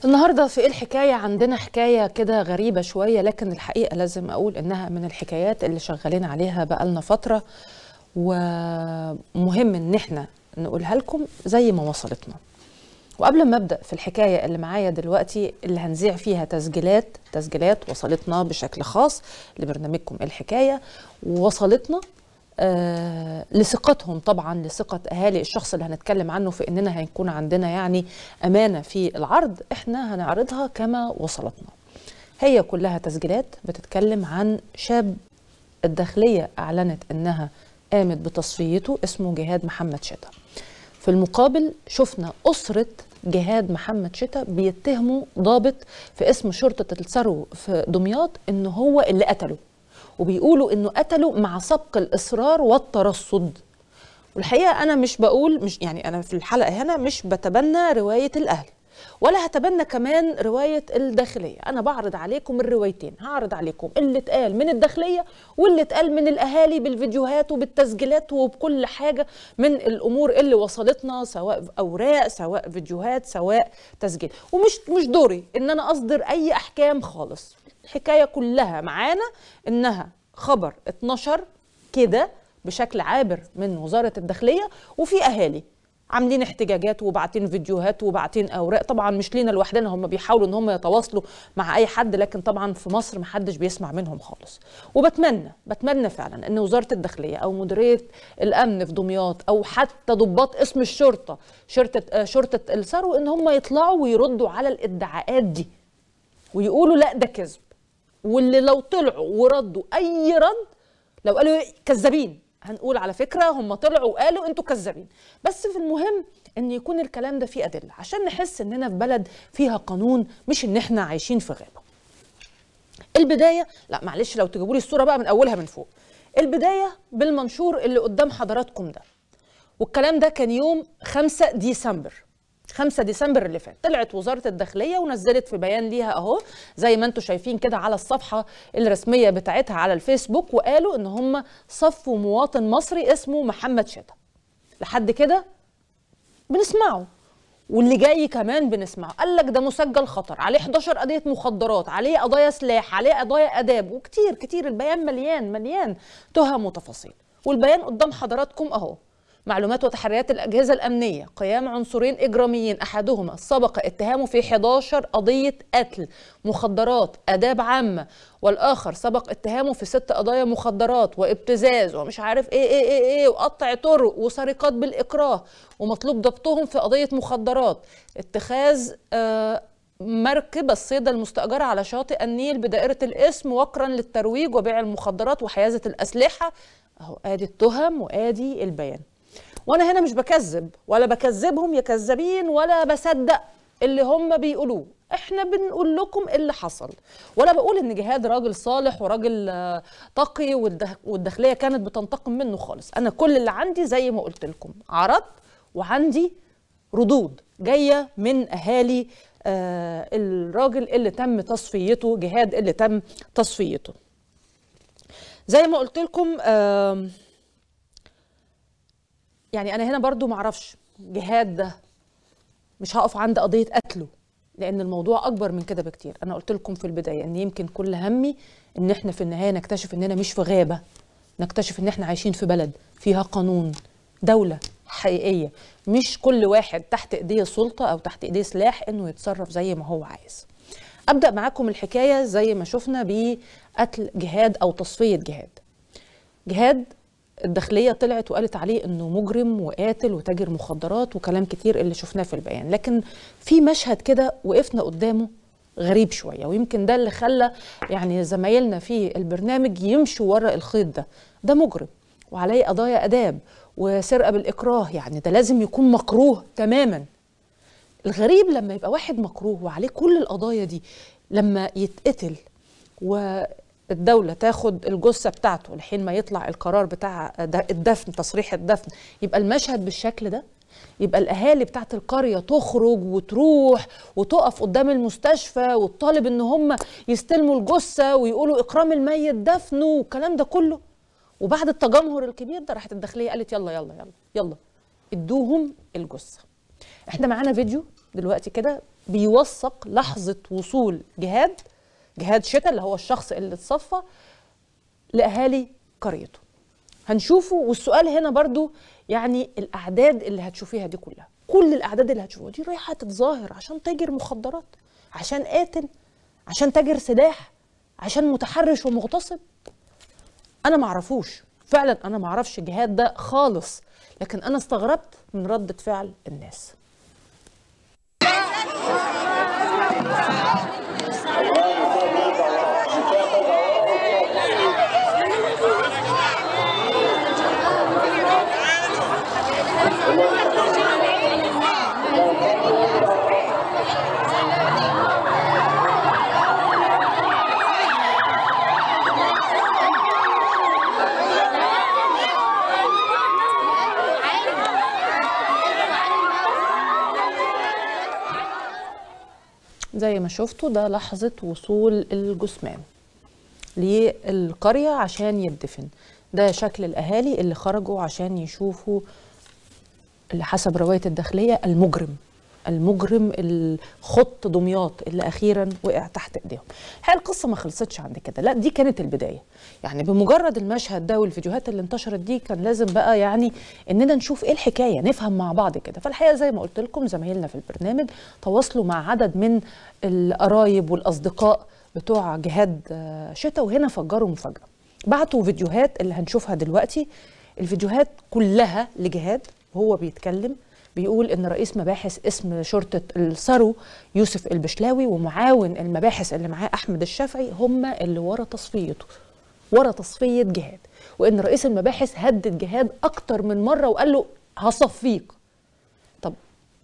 النهارده في ايه الحكايه عندنا حكايه كده غريبه شويه لكن الحقيقه لازم اقول انها من الحكايات اللي شغالين عليها بقالنا فتره ومهم ان احنا نقولها لكم زي ما وصلتنا وقبل ما ابدا في الحكايه اللي معايا دلوقتي اللي هنذيع فيها تسجيلات تسجيلات وصلتنا بشكل خاص لبرنامجكم الحكايه ووصلتنا آه لثقتهم طبعا لثقة أهالي الشخص اللي هنتكلم عنه في إننا هيكون عندنا يعني أمانة في العرض إحنا هنعرضها كما وصلتنا هي كلها تسجيلات بتتكلم عن شاب الداخلية أعلنت إنها قامت بتصفيته اسمه جهاد محمد شتا في المقابل شفنا أسرة جهاد محمد شتا بيتهموا ضابط في اسم شرطة الثرو في دمياط إن هو اللي قتله وبيقولوا انه قتلوا مع سبق الاصرار والترصد والحقيقه انا مش بقول مش يعني انا في الحلقه هنا مش بتبنى روايه الاهل ولا هتبنى كمان روايه الداخليه انا بعرض عليكم الروايتين هعرض عليكم اللي اتقال من الداخليه واللي اتقال من الاهالي بالفيديوهات وبالتسجيلات وبكل حاجه من الامور اللي وصلتنا سواء اوراق سواء فيديوهات سواء تسجيل ومش مش دوري ان انا اصدر اي احكام خالص الحكايه كلها معانا انها خبر اتنشر كده بشكل عابر من وزاره الداخليه وفي اهالي عاملين احتجاجات وبعتين فيديوهات وبعتين اوراق طبعا مش لينا لوحدنا هم بيحاولوا ان هم يتواصلوا مع اي حد لكن طبعا في مصر ما حدش بيسمع منهم خالص وبتمنى بتمنى فعلا ان وزاره الداخليه او مديريه الامن في دمياط او حتى ضباط اسم الشرطه شرطه شرطه الثروه ان هم يطلعوا ويردوا على الادعاءات دي ويقولوا لا ده كذب واللي لو طلعوا وردوا اي رد لو قالوا كذابين هنقول على فكره هم طلعوا وقالوا انتوا كذابين بس في المهم ان يكون الكلام ده فيه ادله عشان نحس اننا في بلد فيها قانون مش ان احنا عايشين في غابه البدايه لا معلش لو تجيبوا لي الصوره بقى من اولها من فوق البدايه بالمنشور اللي قدام حضراتكم ده والكلام ده كان يوم 5 ديسمبر 5 ديسمبر اللي فات طلعت وزاره الداخليه ونزلت في بيان ليها اهو زي ما انتم شايفين كده على الصفحه الرسميه بتاعتها على الفيسبوك وقالوا ان هم صفوا مواطن مصري اسمه محمد شتا لحد كده بنسمعه واللي جاي كمان بنسمعه قال لك ده مسجل خطر عليه 11 قضيه مخدرات عليه قضايا سلاح عليه قضايا اداب وكتير كتير البيان مليان مليان تهم وتفاصيل والبيان قدام حضراتكم اهو معلومات وتحريات الأجهزة الأمنية قيام عنصرين إجراميين أحدهما سبق اتهامه في 11 قضية قتل مخدرات آداب عامة والآخر سبق اتهامه في ست قضايا مخدرات وابتزاز ومش عارف إيه إيه إيه, إيه وقطع طرق وسرقات بالإكراه ومطلوب ضبطهم في قضية مخدرات اتخاذ آه مركب الصيدة المستأجرة على شاطئ النيل بدائرة الاسم وقرا للترويج وبيع المخدرات وحيازة الأسلحة أهو آدي التهم وآدي البيان وانا هنا مش بكذب ولا بكذبهم يا كذابين ولا بصدق اللي هم بيقولوه احنا بنقول لكم اللي حصل ولا بقول ان جهاد راجل صالح وراجل تقي والداخليه كانت بتنتقم منه خالص انا كل اللي عندي زي ما قلت لكم عرض وعندي ردود جايه من اهالي آه الراجل اللي تم تصفيته جهاد اللي تم تصفيته زي ما قلت لكم آه يعني انا هنا برضو معرفش جهاد ده مش هقف عند قضيه قتله لان الموضوع اكبر من كده بكتير انا قلت لكم في البدايه ان يمكن كل همي ان احنا في النهايه نكتشف اننا مش في غابه نكتشف ان احنا عايشين في بلد فيها قانون دوله حقيقيه مش كل واحد تحت ايديه سلطه او تحت ايديه سلاح انه يتصرف زي ما هو عايز ابدا معاكم الحكايه زي ما شفنا بقتل جهاد او تصفيه جهاد جهاد الداخلية طلعت وقالت عليه انه مجرم وقاتل وتاجر مخدرات وكلام كتير اللي شفناه في البيان لكن في مشهد كده وقفنا قدامه غريب شوية ويمكن ده اللي خلى يعني زمايلنا في البرنامج يمشوا ورا الخيط ده ده مجرم وعليه قضايا اداب وسرقة بالاكراه يعني ده لازم يكون مكروه تماما الغريب لما يبقى واحد مكروه وعليه كل القضايا دي لما يتقتل و الدولة تاخد الجثة بتاعته لحين ما يطلع القرار بتاع الدفن تصريح الدفن يبقى المشهد بالشكل ده يبقى الأهالي بتاعت القرية تخرج وتروح وتقف قدام المستشفى وتطالب إن هم يستلموا الجثة ويقولوا إكرام الميت دفنه والكلام ده كله وبعد التجمهر الكبير ده راحت الداخلية قالت يلا يلا يلا يلا ادوهم الجثة احنا معانا فيديو دلوقتي كده بيوثق لحظه وصول جهاد جهاد شتا اللي هو الشخص اللي اتصفى لاهالي قريته هنشوفه والسؤال هنا برضو يعني الاعداد اللي هتشوفيها دي كلها كل الاعداد اللي هتشوفوها دي رايحه تتظاهر عشان تاجر مخدرات عشان قاتل عشان تاجر سلاح عشان متحرش ومغتصب انا معرفوش فعلا انا معرفش جهاد ده خالص لكن انا استغربت من ردة فعل الناس زي ما شفتوا ده لحظة وصول الجثمان للقرية عشان يدفن ده شكل الأهالي اللي خرجوا عشان يشوفوا اللي حسب رواية الداخلية المجرم المجرم الخط دمياط اللي اخيرا وقع تحت ايديهم الحقيقه القصه ما خلصتش عند كده لا دي كانت البدايه يعني بمجرد المشهد ده والفيديوهات اللي انتشرت دي كان لازم بقى يعني اننا نشوف ايه الحكايه نفهم مع بعض كده فالحقيقه زي ما قلت لكم زمايلنا في البرنامج تواصلوا مع عدد من القرايب والاصدقاء بتوع جهاد شتا وهنا فجروا مفاجاه بعتوا فيديوهات اللي هنشوفها دلوقتي الفيديوهات كلها لجهاد وهو بيتكلم بيقول ان رئيس مباحث اسم شرطه الثرو يوسف البشلاوي ومعاون المباحث اللي معاه احمد الشافعي هم اللي ورا تصفيته ورا تصفيه جهاد وان رئيس المباحث هدد جهاد اكتر من مره وقال له هصفيك طب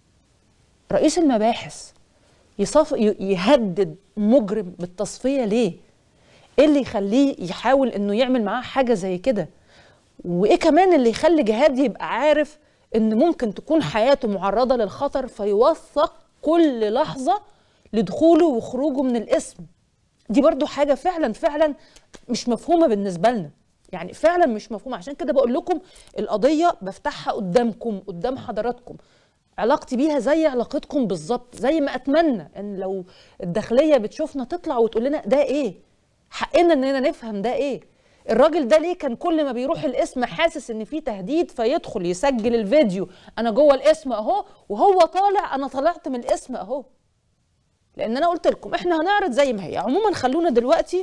رئيس المباحث يصف يهدد مجرم بالتصفيه ليه ايه اللي يخليه يحاول انه يعمل معاه حاجه زي كده وايه كمان اللي يخلي جهاد يبقى عارف ان ممكن تكون حياته معرضه للخطر فيوثق كل لحظه لدخوله وخروجه من الاسم دي برضو حاجه فعلا فعلا مش مفهومه بالنسبه لنا يعني فعلا مش مفهومه عشان كده بقول لكم القضيه بفتحها قدامكم قدام حضراتكم علاقتي بيها زي علاقتكم بالظبط زي ما اتمنى ان لو الداخليه بتشوفنا تطلع وتقول لنا ده ايه حقنا اننا نفهم ده ايه الراجل ده ليه كان كل ما بيروح الاسم حاسس ان في تهديد فيدخل يسجل الفيديو انا جوه الاسم اهو وهو طالع انا طلعت من الاسم اهو لان انا قلت لكم احنا هنعرض زي ما هي عموما خلونا دلوقتي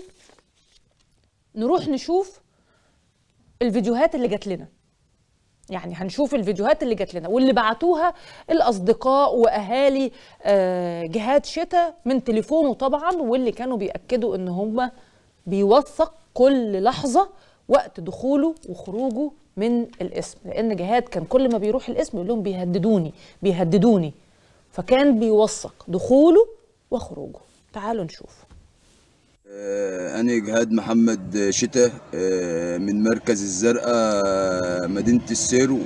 نروح نشوف الفيديوهات اللي جات لنا يعني هنشوف الفيديوهات اللي جات لنا واللي بعتوها الاصدقاء واهالي جهاد شتا من تليفونه طبعا واللي كانوا بياكدوا ان هم بيوثق كل لحظه وقت دخوله وخروجه من الاسم لان جهاد كان كل ما بيروح الاسم يقول لهم بيهددوني بيهددوني فكان بيوثق دخوله وخروجه تعالوا نشوف أنا جهاد محمد شتا من مركز الزرقاء مدينة السيرو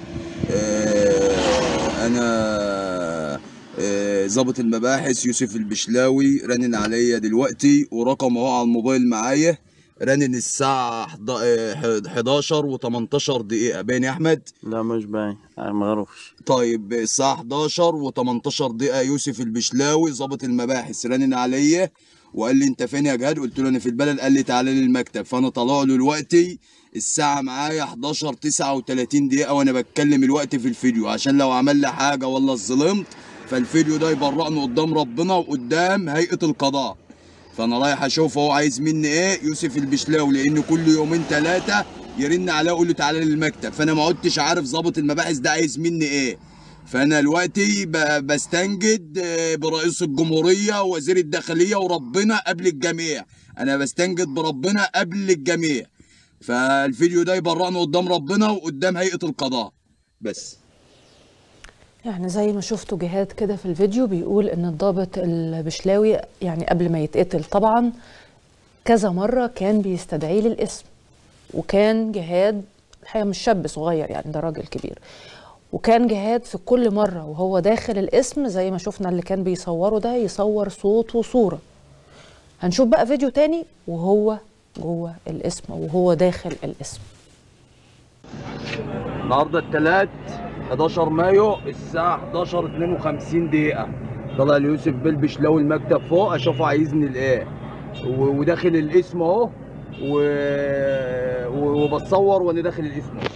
أنا ضابط المباحث يوسف البشلاوي رنن عليا دلوقتي ورقمه اهو على الموبايل معايا رنن الساعة 11 و18 دقيقة باين يا أحمد؟ لا مش باين أنا ما اعرفش طيب الساعة 11 و18 دقيقة يوسف البشلاوي ضابط المباحث رنن عليا وقال لي أنت فين يا جهاد؟ قلت له أنا في البلد قال لي تعالى لي المكتب فأنا طالع له دلوقتي الساعة معايا 11 39 دقيقة وأنا بتكلم الوقت في الفيديو عشان لو عمل لي حاجة ولا ظلمت فالفيديو ده يبرأني قدام ربنا وقدام هيئة القضاء فانا رايح اشوف هو عايز مني ايه يوسف البشلاوي لان كل يومين ثلاثه يرن عليا يقول له تعالى للمكتب فانا ما عدتش عارف ظابط المباحث ده عايز مني ايه فانا دلوقتي بستنجد برئيس الجمهوريه ووزير الداخليه وربنا قبل الجميع انا بستنجد بربنا قبل الجميع فالفيديو ده يبرأني قدام ربنا وقدام هيئه القضاء بس يعني زي ما شفتوا جهاد كده في الفيديو بيقول ان الضابط البشلاوي يعني قبل ما يتقتل طبعا كذا مرة كان بيستدعيه للاسم وكان جهاد الحقيقة مش شاب صغير يعني ده راجل كبير وكان جهاد في كل مرة وهو داخل الاسم زي ما شفنا اللي كان بيصوره ده يصور صوت وصورة هنشوف بقى فيديو تاني وهو جوه الاسم وهو داخل الاسم النهارده الثلاث 11 مايو الساعة 11 52 دقيقة طلع ليوسف بالبشلاوي المكتب فوق اشوفه عايزني لايه و- وداخل الاسم اهو و- و- وبتصور وانا داخل الاسم أهو.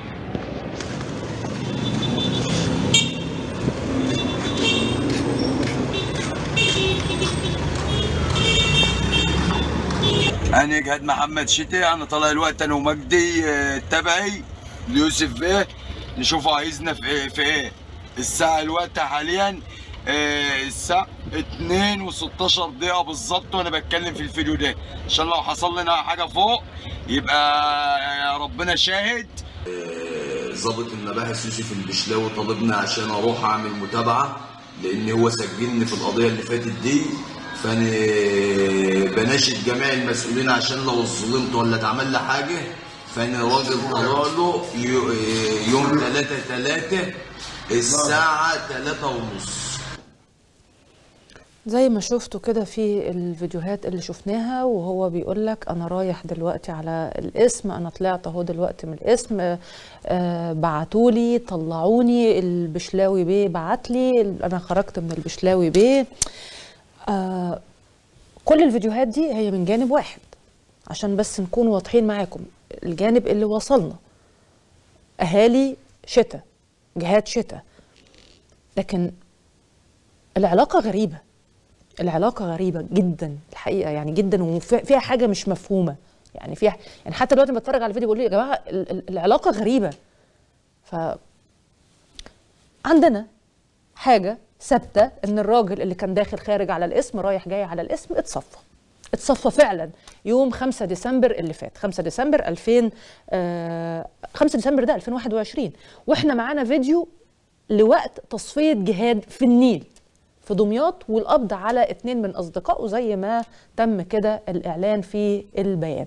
انا جهاد محمد شتي انا طالع الوقت انا ومجدي آه، تبعي ليوسف بيه نشوفه عايزنا في ايه في ايه الساعه الوقت حاليا آه، الساعه 2 و16 دقيقه بالظبط وانا بتكلم في الفيديو ده عشان لو حصل لنا حاجه فوق يبقى ربنا شاهد ظابط المباحث يوسف البشلاوي طالبنا عشان اروح اعمل متابعه لان هو سجلني في القضيه اللي فاتت دي فانا بناشد جميع المسؤولين عشان لو ظلمت ولا اتعمل لي حاجه فانا راجل طلع له يو- يوم 3 3 الساعه 3 ونص زي ما شفتوا كده في الفيديوهات اللي شفناها وهو بيقول لك انا رايح دلوقتي على الاسم انا طلعت اهو دلوقتي من الاسم آه بعتولي طلعوني البشلاوي بيه بعت لي انا خرجت من البشلاوي بيه آه كل الفيديوهات دي هي من جانب واحد عشان بس نكون واضحين معاكم الجانب اللي وصلنا اهالي شتاء جهات شتاء لكن العلاقه غريبه العلاقة غريبة جدا الحقيقة يعني جدا وفيها حاجة مش مفهومة يعني فيها يعني حتى دلوقتي بتفرج على الفيديو بقول لي يا جماعة ال- ال- العلاقة غريبة ف عندنا حاجة ثابتة ان الراجل اللي كان داخل خارج على الاسم رايح جاي على الاسم اتصفى اتصفى فعلا يوم 5 ديسمبر اللي فات 5 ديسمبر 2000 آه 5 ديسمبر ده 2021 واحنا معانا فيديو لوقت تصفية جهاد في النيل في دمياط والقبض على اتنين من اصدقائه زي ما تم كده الاعلان في البيان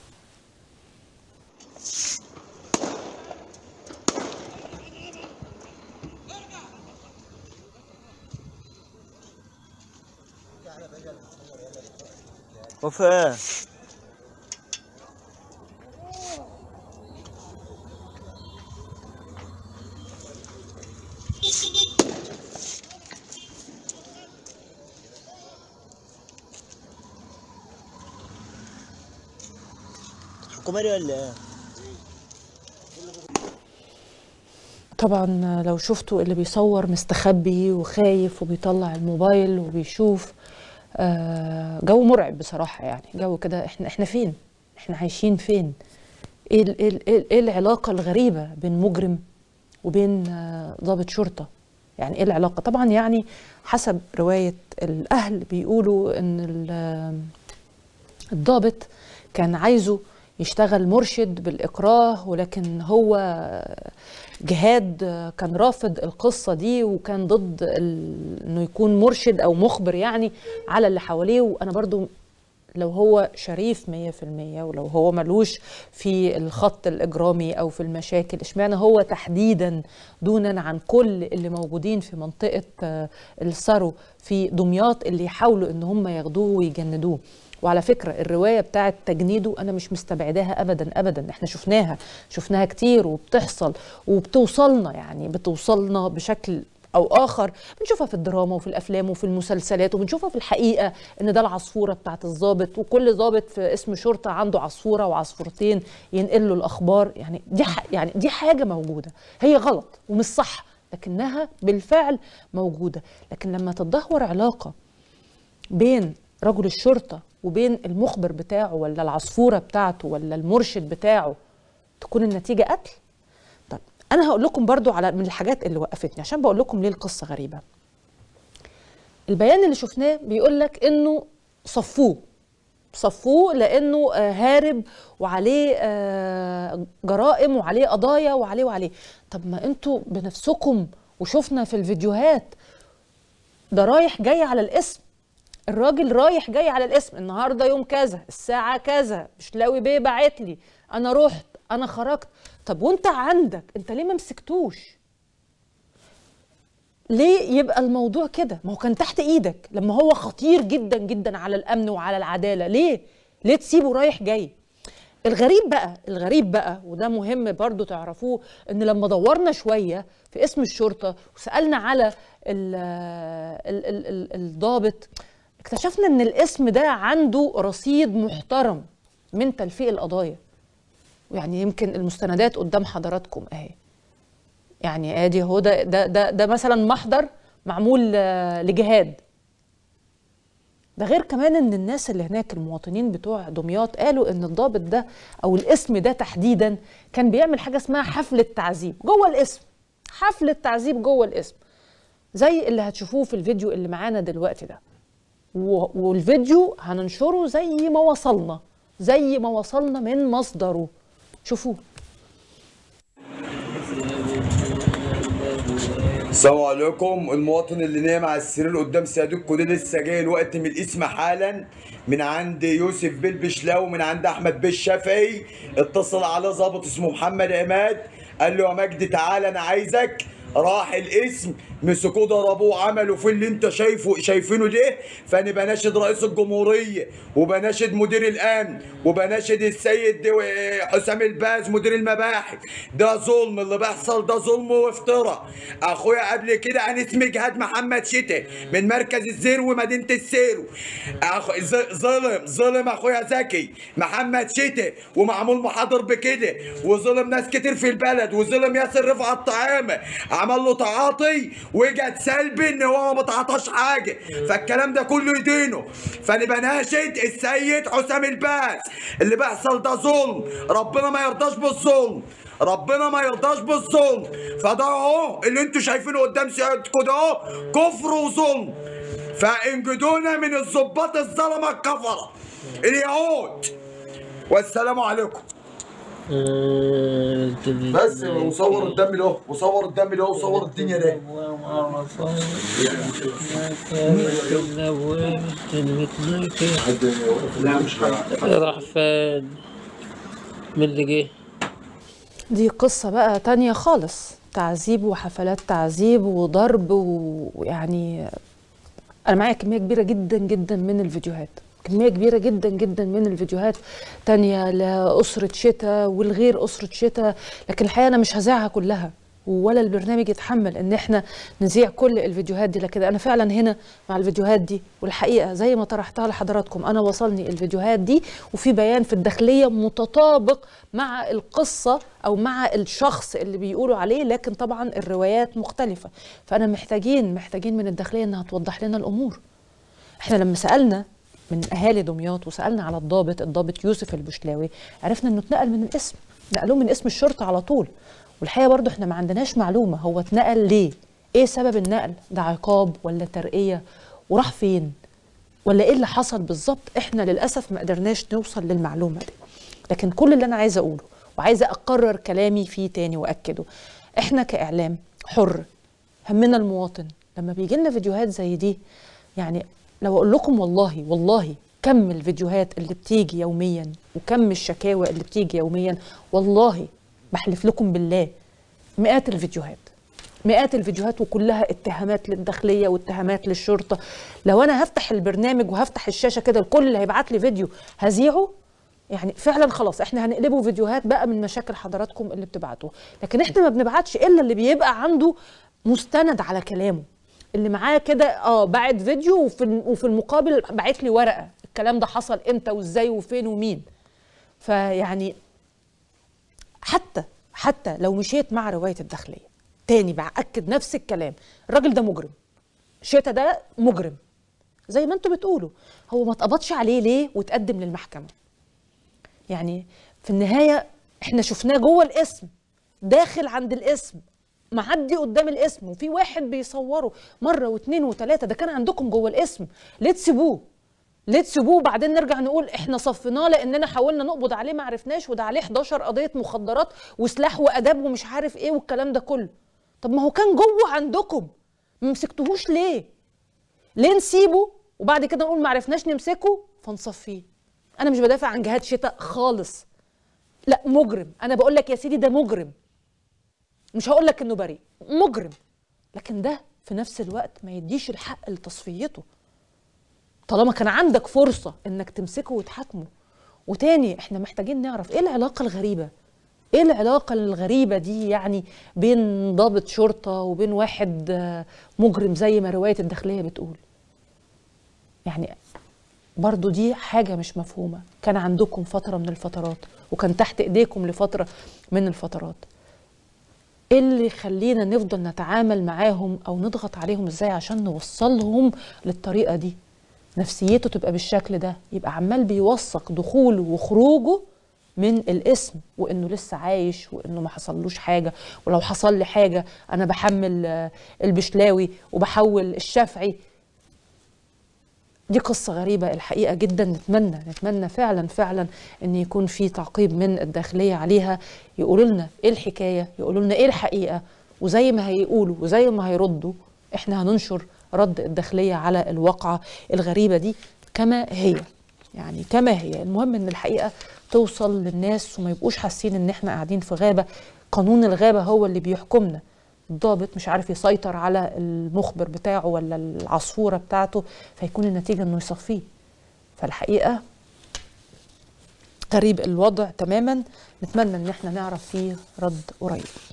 وفاء حكوماري ولا ايه؟ طبعا لو شفتوا اللي بيصور مستخبي وخايف وبيطلع الموبايل وبيشوف آه، جو مرعب بصراحة يعني جو كده احنا احنا فين احنا عايشين فين ايه ال- ايه ال- ايه ال- ايه العلاقة الغريبة بين مجرم وبين آه، ضابط شرطة يعني ايه العلاقة طبعا يعني حسب رواية الاهل بيقولوا ان ال- الضابط كان عايزه يشتغل مرشد بالإكراه ولكن هو جهاد كان رافض القصة دي وكان ضد ال- انه يكون مرشد او مخبر يعني على اللي حواليه وانا برضو لو هو شريف مية في المية ولو هو ملوش في الخط الإجرامي أو في المشاكل اشمعنى هو تحديدا دونا عن كل اللي موجودين في منطقة آه، الثرو في دمياط اللي يحاولوا إن هم ياخدوه ويجندوه وعلى فكرة الرواية بتاعت تجنيده أنا مش مستبعداها أبدا أبدا إحنا شفناها شفناها كتير وبتحصل وبتوصلنا يعني بتوصلنا بشكل او اخر بنشوفها في الدراما وفي الافلام وفي المسلسلات وبنشوفها في الحقيقه ان ده العصفوره بتاعت الضابط وكل ضابط في اسم شرطه عنده عصفوره وعصفورتين ينقل له الاخبار يعني دي ح... يعني دي حاجه موجوده هي غلط ومش صح لكنها بالفعل موجوده لكن لما تتدهور علاقه بين رجل الشرطه وبين المخبر بتاعه ولا العصفوره بتاعته ولا المرشد بتاعه تكون النتيجه قتل طب انا هقول لكم برضو على من الحاجات اللي وقفتني عشان بقول لكم ليه القصه غريبه البيان اللي شفناه بيقول لك انه صفوه صفوه لانه آه، هارب وعليه آه، جرائم وعليه قضايا وعليه وعليه طب ما انتوا بنفسكم وشفنا في الفيديوهات ده رايح جاي على الاسم الراجل رايح جاي على الاسم النهارده يوم كذا الساعه كذا مشلاوي بيه باعت لي انا رحت انا خرجت طب وانت عندك انت ليه ما مسكتوش ليه يبقى الموضوع كده ما هو كان تحت ايدك لما هو خطير جدا جدا على الامن وعلى العداله ليه ليه تسيبه رايح جاي الغريب بقى الغريب بقى وده مهم برضو تعرفوه ان لما دورنا شويه في اسم الشرطه وسالنا على ال ال ال ال الضابط اكتشفنا ان الاسم ده عنده رصيد محترم من تلفيق القضايا يعني يمكن المستندات قدام حضراتكم اهي يعني ادي هو ده ده ده, ده مثلا محضر معمول آه، لجهاد ده غير كمان ان الناس اللي هناك المواطنين بتوع دمياط قالوا ان الضابط ده او الاسم ده تحديدا كان بيعمل حاجه اسمها حفله تعذيب جوه الاسم حفله تعذيب جوه الاسم زي اللي هتشوفوه في الفيديو اللي معانا دلوقتي ده و- والفيديو هننشره زي ما وصلنا زي ما وصلنا من مصدره شوفوه السلام عليكم المواطن اللي نايم على السرير قدام سيادتكم ده لسه جاي الوقت من الاسم حالا من عند يوسف بالبشلاوي من عند احمد بالشافعي اتصل على ظابط اسمه محمد عماد قال له يا مجدي تعالى انا عايزك راح الاسم مسكوه ضربوه عملوا في اللي انت شايفه شايفينه ده فانا بناشد رئيس الجمهوريه وبناشد مدير الامن وبناشد السيد حسام الباز مدير المباحث ده ظلم اللي بيحصل ده ظلم وافتراء اخويا قبل كده عن اسمي جهاد محمد شتى من مركز الزير ومدينه السيرو أخو ظ- ظلم ظلم اخويا زكي محمد شتى ومعمول محاضر بكده وظلم ناس كتير في البلد وظلم ياسر رفعت الطعامه عمل له تعاطي وجت سلبي ان هو ما تعاطاش حاجه فالكلام ده كله يدينه فانا بناشد السيد حسام الباز اللي بيحصل ده ظلم ربنا ما يرضاش بالظلم ربنا ما يرضاش بالظلم فده اهو اللي انتوا شايفينه قدام سيادتكم ده اهو كفر وظلم فانجدونا من الظباط الظلمه الكفره اليهود والسلام عليكم بس وصور قدامي ده وصور قدامي ده وصور الدنيا ده راح فين من اللي جه دي قصة بقى تانية خالص تعذيب وحفلات تعذيب وضرب و- ويعني أنا معايا كمية كبيرة جدا جدا من الفيديوهات كمية كبيرة جدا جدا من الفيديوهات تانية لأسرة شتاء والغير أسرة شتاء لكن الحقيقة أنا مش هذاعها كلها ولا البرنامج يتحمل ان احنا نذيع كل الفيديوهات دي لكن انا فعلا هنا مع الفيديوهات دي والحقيقه زي ما طرحتها لحضراتكم انا وصلني الفيديوهات دي وفي بيان في الداخليه متطابق مع القصه او مع الشخص اللي بيقولوا عليه لكن طبعا الروايات مختلفه فانا محتاجين محتاجين من الداخليه انها توضح لنا الامور احنا لما سالنا من اهالي دمياط وسالنا على الضابط الضابط يوسف البشلاوي عرفنا انه اتنقل من الاسم نقلوه من اسم الشرطه على طول والحقيقه برضو احنا ما عندناش معلومه هو اتنقل ليه ايه سبب النقل ده عقاب ولا ترقيه وراح فين ولا ايه اللي حصل بالظبط احنا للاسف ما قدرناش نوصل للمعلومه دي لكن كل اللي انا عايزه اقوله وعايزه اكرر كلامي فيه تاني واكده احنا كاعلام حر همنا المواطن لما بيجي لنا فيديوهات زي دي يعني لو اقول لكم والله والله كم الفيديوهات اللي بتيجي يوميا وكم الشكاوى اللي بتيجي يوميا والله بحلف لكم بالله مئات الفيديوهات مئات الفيديوهات وكلها اتهامات للداخليه واتهامات للشرطه لو انا هفتح البرنامج وهفتح الشاشه كده الكل اللي هيبعت لي فيديو هذيعه يعني فعلا خلاص احنا هنقلبه فيديوهات بقى من مشاكل حضراتكم اللي بتبعتوه لكن احنا ما بنبعتش الا اللي بيبقى عنده مستند على كلامه اللي معاه كده اه بعت فيديو وفي وفي المقابل بعت لي ورقه الكلام ده حصل امتى وازاي وفين ومين فيعني حتى حتى لو مشيت مع روايه الداخليه تاني باكد نفس الكلام الراجل ده مجرم شتا ده مجرم زي ما انتوا بتقولوا هو ما اتقبضش عليه ليه وتقدم للمحكمه يعني في النهايه احنا شفناه جوه الاسم داخل عند الاسم معدي قدام الاسم وفي واحد بيصوره مره واثنين وثلاثه ده كان عندكم جوه الاسم ليه تسيبوه ليه تسيبوه وبعدين نرجع نقول احنا صفيناه لاننا حاولنا نقبض عليه ما عرفناش وده عليه 11 قضيه مخدرات وسلاح واداب ومش عارف ايه والكلام ده كله طب ما هو كان جوه عندكم ما مسكتوهوش ليه ليه نسيبه وبعد كده نقول ما عرفناش نمسكه فنصفيه انا مش بدافع عن جهاد شتاء خالص لا مجرم انا بقول لك يا سيدي ده مجرم مش هقول لك انه بريء مجرم لكن ده في نفس الوقت ما يديش الحق لتصفيته طالما كان عندك فرصة انك تمسكه وتحاكمه وتاني احنا محتاجين نعرف ايه العلاقه الغريبه ايه العلاقه الغريبه دي يعني بين ضابط شرطه وبين واحد آه، مجرم زي ما روايه الداخليه بتقول يعني برضو دي حاجة مش مفهومة كان عندكم فترة من الفترات وكان تحت ايديكم لفترة من الفترات ايه اللي يخلينا نفضل نتعامل معاهم او نضغط عليهم ازاي عشان نوصلهم للطريقة دي نفسيته تبقى بالشكل ده يبقى عمال بيوثق دخوله وخروجه من الاسم وانه لسه عايش وانه ما حصلوش حاجه ولو حصل لي حاجه انا بحمل آه، البشلاوي وبحول الشافعي دي قصة غريبة الحقيقة جدا نتمنى نتمنى فعلا فعلا ان يكون في تعقيب من الداخلية عليها يقولوا لنا ايه الحكاية يقولوا لنا ايه الحقيقة وزي ما هيقولوا وزي ما هيردوا احنا هننشر رد الداخلية على الواقعة الغريبة دي كما هي يعني كما هي المهم ان الحقيقة توصل للناس وما يبقوش حاسين ان احنا قاعدين في غابة قانون الغابة هو اللي بيحكمنا الضابط مش عارف يسيطر على المخبر بتاعه ولا العصفورة بتاعته فيكون النتيجة انه يصفيه فالحقيقة غريب الوضع تماما نتمنى ان احنا نعرف فيه رد قريب